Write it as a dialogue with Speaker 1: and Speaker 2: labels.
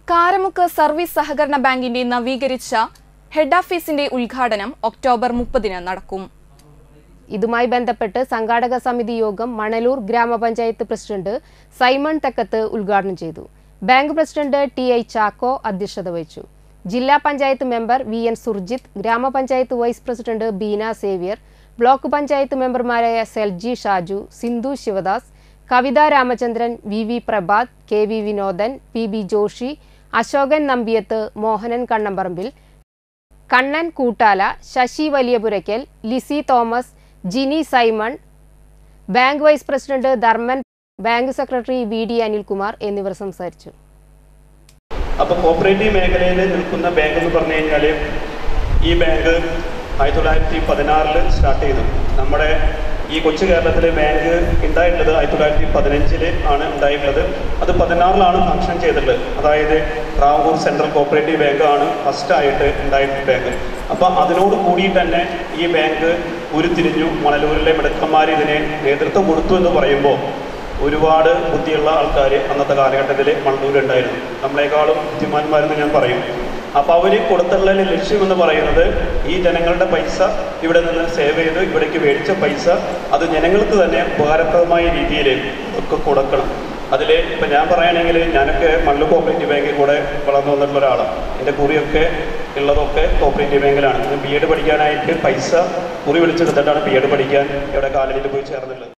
Speaker 1: Karamukku service സഹകരണ ബാങ്കിന്റെ നവീകരിച്ച ഹെഡ് ഓഫീസിന്റെ ഉദ്ഘാടനം ഒക്ടോബർ മുപ്പതിന് നടക്കും
Speaker 2: ഇതുമായി ബന്ധപ്പെട്ട് സംഘാടക സമിതി യോഗം മണലൂർ ഗ്രാമപഞ്ചായത്ത് പ്രസിഡന്റ് സൈമൺ തെക്കത്ത് ഉദ്ഘാടനം ചെയ്തു bank president T I Chacko അധ്യക്ഷത വഹിച്ചു ജില്ലാ panchayat member V N Surjith ഗ്രാമപഞ്ചായത്ത് vice president Beena Xavier block panchayat മെമ്പർമാരായ Selji Shaju Sindhu Sivadas Kavitha Ramachandran V V Prabhath K V Vinodan P B Joshy Ashokan Nambiyath Mohanan Kannamparambil Kannan Koottala Sasi Valiyapurakkal Lissy Thomas Jini Simon bank vice president Dharman bank secretary V D Anilkumar എന്നിവർ സംസാരിച്ചു
Speaker 3: അപ്പൊ കോപ്പറേറ്റീവ് മേഖലയിൽ നിൽക്കുന്ന ബാങ്ക് എന്ന് പറഞ്ഞു കഴിഞ്ഞാൽ ഈ ബാങ്ക് ആയിരത്തി തൊള്ളായിരത്തി പതിനാറിൽ സ്റ്റാർട്ട് ചെയ്തു നമ്മുടെ ഈ കൊച്ചു കേരളത്തിലെ ബാങ്ക് ഉണ്ടായിട്ടുള്ളത് ആയിരത്തി തൊള്ളായിരത്തി പതിനഞ്ചില് ആണ് ഉണ്ടായിട്ടുള്ളത് അത് പതിനാറിലാണ് ഫംഗ്ഷൻ ചെയ്തിട്ടുള്ളത് അതായത് റാവൂർ സെൻട്രൽ കോപ്പറേറ്റീവ് ബാങ്ക് ആണ് ഫസ്റ്റ് ആയിട്ട് ഉണ്ടായിട്ടുള്ള ബാങ്ക് അപ്പൊ അതിനോട് കൂടിയിട്ട് തന്നെ ഈ ബാങ്ക് ഉരുത്തിരിഞ്ഞു മണലൂരിലെ മിടുക്കന്മാർ ഇതിനെ നേതൃത്വം കൊടുത്തു എന്ന് പറയുമ്പോൾ ഒരുപാട് ബുദ്ധിയുള്ള ആൾക്കാർ അന്നത്തെ കാലഘട്ടത്തിൽ മണ്ണൂരുണ്ടായിരുന്നു നമ്മളെക്കാളും ബുദ്ധിമാന്മാരെന്ന് ഞാൻ പറയും അപ്പോൾ അവർ കൊടുത്തുള്ള ലക്ഷ്യം എന്ന് പറയുന്നത് ഈ ജനങ്ങളുടെ പൈസ ഇവിടെ നിന്ന് സേവ് ചെയ്ത് ഇവിടേക്ക് മേടിച്ച പൈസ അത് ജനങ്ങൾക്ക് തന്നെ ഉപകാരപ്രദമായ രീതിയിൽ ഒക്കെ കൊടുക്കണം അതിൽ ഇപ്പം ഞാൻ പറയുകയാണെങ്കിൽ ഞാനൊക്കെ മണ്ണു കോപ്പറേറ്റീവ് ബാങ്കിൽ കൂടെ വളർന്നു വന്നിട്ടുള്ള ഒരാളാണ് എൻ്റെ കുറിയൊക്കെ ഉള്ളതൊക്കെ കോപ്പറേറ്റീവ് ബാങ്കിലാണ് ബി എഡ് പഠിക്കാനായിട്ട് പൈസ കുറി വിളിച്ചെടുത്തിട്ടാണ് ബി എഡ് പഠിക്കാൻ ഇവിടെ കാലടിയിൽ പോയി ചേർന്നുള്ളത്